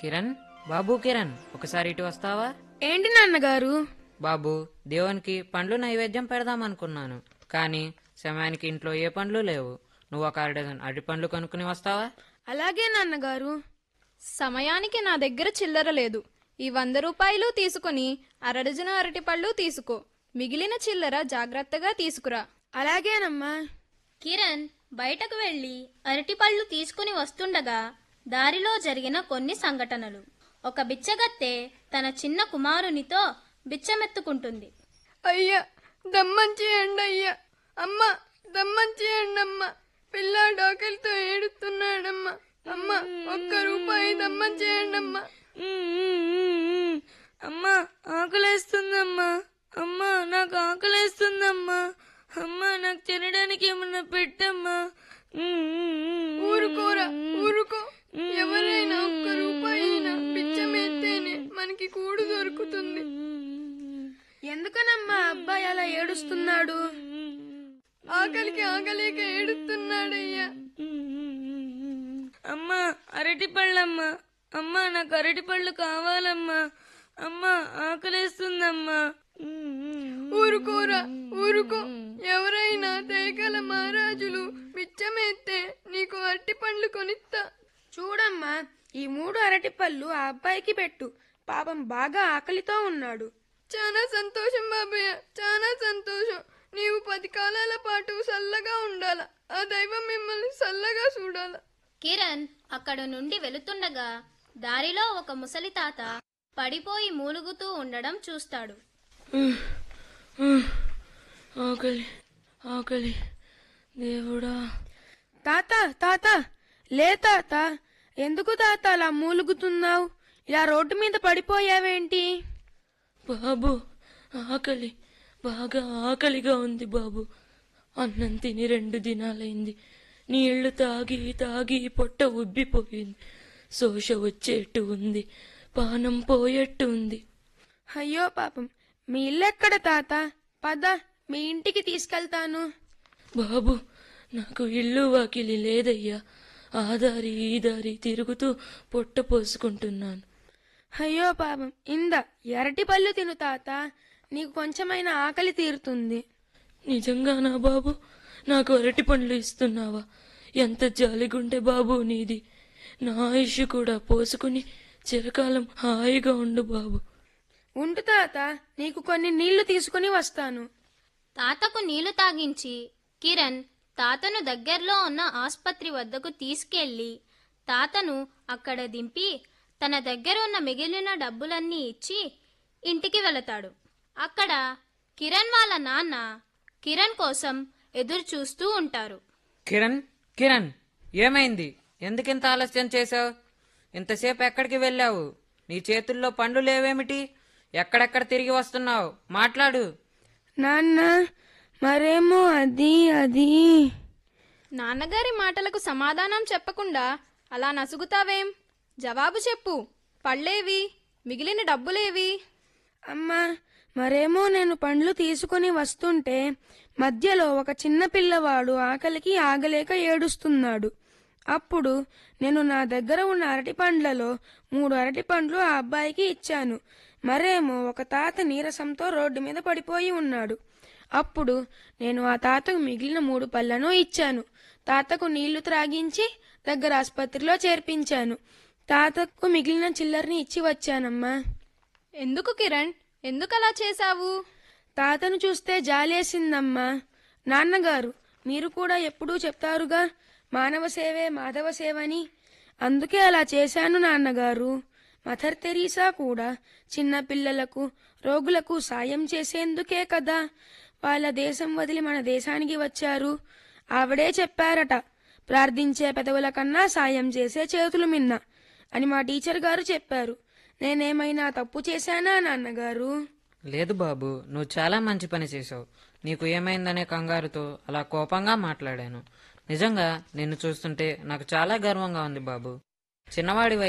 కిరణ్ బాబు కిరణ్ ఒకసారి ఇటు వస్తావా ఏంటి నాన్నగారు బాబు దేవునికి పండ్లు నైవేద్యం పెడదామనుకున్నాను కానీ సమయానికి ఇంట్లో ఏ పండ్లు లేవు నువ్వు ఒక అర డజన్ అరటి పండ్లు కొనుక్కుని వస్తావా అలాగే నాన్నగారు సమయానికి నా దగ్గర చిల్లర లేదు ఈ వంద రూపాయలు తీసుకుని అరడజన అరటిపళ్ళు తీసుకో మిగిలిన చిల్లర జాగ్రత్తగా తీసుకురా అలాగేనమ్మా కిరణ్ బయటకు వెళ్లి అరటిపళ్ళు తీసుకుని వస్తుండగా దారిలో జరిగిన కొన్ని సంఘటనలు ఒక బిచ్చగత్తె తన చిన్న కుమారునితో బిచ్చమెత్తుకుంటుంది అయ్యా దమ్మం చేయండి అయ్యా అమ్మా దమ్మం చేయండి అమ్మా పిల్లాడు ఆకలితో ఏడుస్తున్నాడమ్మా అమ్మా ఒక్క రూపాయి దమ్మం చేయండి అమ్మా అమ్మా ఆకలేస్తుందమ్మా అమ్మా నాకు ఆకలేస్తుందమ్మా అమ్మా నాకు తినడానికి ఏమన్నా పెట్టమ్మా ఊరుకోరా ఊరుకో ఎవరైనా ఒక్క రూపాయి అయినా పిచ్చమెత్తేనే మనకి కూడు దొరుకుతుంది ఎందుకనమ్మా అబ్బాయి అలా ఏడుస్తున్నాడు ఆకలికి ఆకలేక ఏడుస్తున్నాడయ్యా అమ్మా అరటి పళ్ళమ్మా అమ్మా నాకు అరటి పళ్ళు కావాలమ్మా అమ్మా ఆకలేస్తుందమ్మా ఊరుకోరా ఊరుకో ఎవరైనా తేగల మహారాజులు బిచ్చమెత్తే నీకు అరటి పండ్లు కొనిస్తా చూడమ్మా ఈ మూడు అరటి పళ్ళు ఆ అబ్బాయికి పెట్టు పాపం బాగా ఆకలితో ఉన్నాడు చాలా సంతోషం బాబయ్య చాలా సంతోషం నీవు పది కాలాల పాటు చల్లగా ఉండాల ఆ దైవం మిమ్మల్ని చల్లగా చూడాల కిరణ్ అక్కడ నుండి వెళుతుండగా దారిలో ఒక ముసలి తాత పడిపోయి మూలుగుతూ ఉండడం చూస్తాడు ఆకలి ఆకలి దేవుడా తాత తాత లే తాత ఎందుకు తాత అలా మూలుగుతున్నావు ఇలా రోడ్డు మీద పడిపోయావేంటి బాబు ఆకలి బాగా ఆకలిగా ఉంది బాబు అన్నం తిని రెండు దినాలైంది నీళ్లు తాగి తాగి పొట్ట ఉబ్బిపోయింది శోష వచ్చేట్టు ఉంది పానం పోయేట్టు ఉంది అయ్యో పాపం మీ ఇల్లెక్కడ తాత పద మీ ఇంటికి తీసుకెళ్తాను బాబు నాకు ఇల్లు వాకిలి లేదయ్యా ఆ దారి ఈ దారి తిరుగుతూ పొట్ట పోసుకుంటున్నాను అయ్యో పాపం ఇంద ఎరటి పళ్ళు తిను తాత నీకు కొంచెమైనా ఆకలి తీరుతుంది నిజంగానా బాబు నాకు అరటి పండ్లు ఇస్తున్నావా ఎంత జాలిగుంటే బాబు నీది నా ఆయుష్ కూడా పోసుకుని చిరకాలం హాయిగా ఉండు బాబు ఉంటు తాత నీకు కొన్ని నీళ్లు తీసుకుని వస్తాను తాతకు నీళ్లు తాగించి కిరణ్ తాతను దగ్గరలో ఉన్న ఆస్పత్రి వద్దకు తీసుకెళ్లి తాతను అక్కడ దింపి తన దగ్గర ఉన్న మిగిలిన డబ్బులన్నీ ఇచ్చి ఇంటికి వెళతాడు అక్కడ కిరణ్ వాళ్ళ నాన్న కిరణ్ కోసం ఎదురు చూస్తూ ఉంటారు కిరణ్ కిరణ్ ఏమైంది ఎందుకింత ఆలస్యం చేశావు ఇంతసేపు ఎక్కడికి వెళ్ళావు నీ చేతుల్లో పండ్లు లేవేమిటి ఎక్కడెక్కడ తిరిగి వస్తున్నావు మాట్లాడు నాన్న మరేమో అది అది నాన్నగారి మాటలకు సమాధానం చెప్పకుండా అలా నసుగుతావేం జవాబు చెప్పు పళ్ళేవి మిగిలిన డబ్బులేవి అమ్మా మరేమో నేను పండ్లు తీసుకుని వస్తుంటే మధ్యలో ఒక చిన్న పిల్లవాడు ఆకలికి ఆగలేక ఏడుస్తున్నాడు అప్పుడు నేను నా దగ్గర ఉన్న అరటి పండ్లలో మూడు అరటి పండ్లు ఆ అబ్బాయికి ఇచ్చాను మరేమో ఒక తాత నీరసంతో రోడ్డు మీద పడిపోయి ఉన్నాడు అప్పుడు నేను ఆ తాతకు మిగిలిన మూడు పళ్ళను ఇచ్చాను తాతకు నీళ్లు త్రాగించి దగ్గర ఆసుపత్రిలో చేర్పించాను తాతకు మిగిలిన చిల్లర్ని ఇచ్చి వచ్చానమ్మా ఎందుకు కిరణ్ ఎందుకు అలా చేశావు తాతను చూస్తే జాలేసిందమ్మా నాన్నగారు మీరు కూడా ఎప్పుడూ చెప్తారుగా మానవ సేవే మాధవ సేవని అందుకే అలా చేశాను నాన్నగారు మదర్ తెరీసా కూడా చిన్న పిల్లలకు రోగులకు సాయం చేసేందుకే కదా వాళ్ళ దేశం వదిలి మన దేశానికి వచ్చారు ఆవిడే చెప్పారట ప్రార్థించే పెదవుల కన్నా సాయం చేసే చేతులు మిన్న అని మా టీచర్ గారు చెప్పారు నేనేమైనా తప్పు చేశానా నాన్నగారు లేదు బాబు నువ్వు చాలా మంచి పని చేసావు నీకు ఏమైందనే కంగారుతో అలా కోపంగా మాట్లాడాను నిజంగా నిన్ను చూస్తుంటే నాకు చాలా గర్వంగా ఉంది బాబు చిన్నవాడి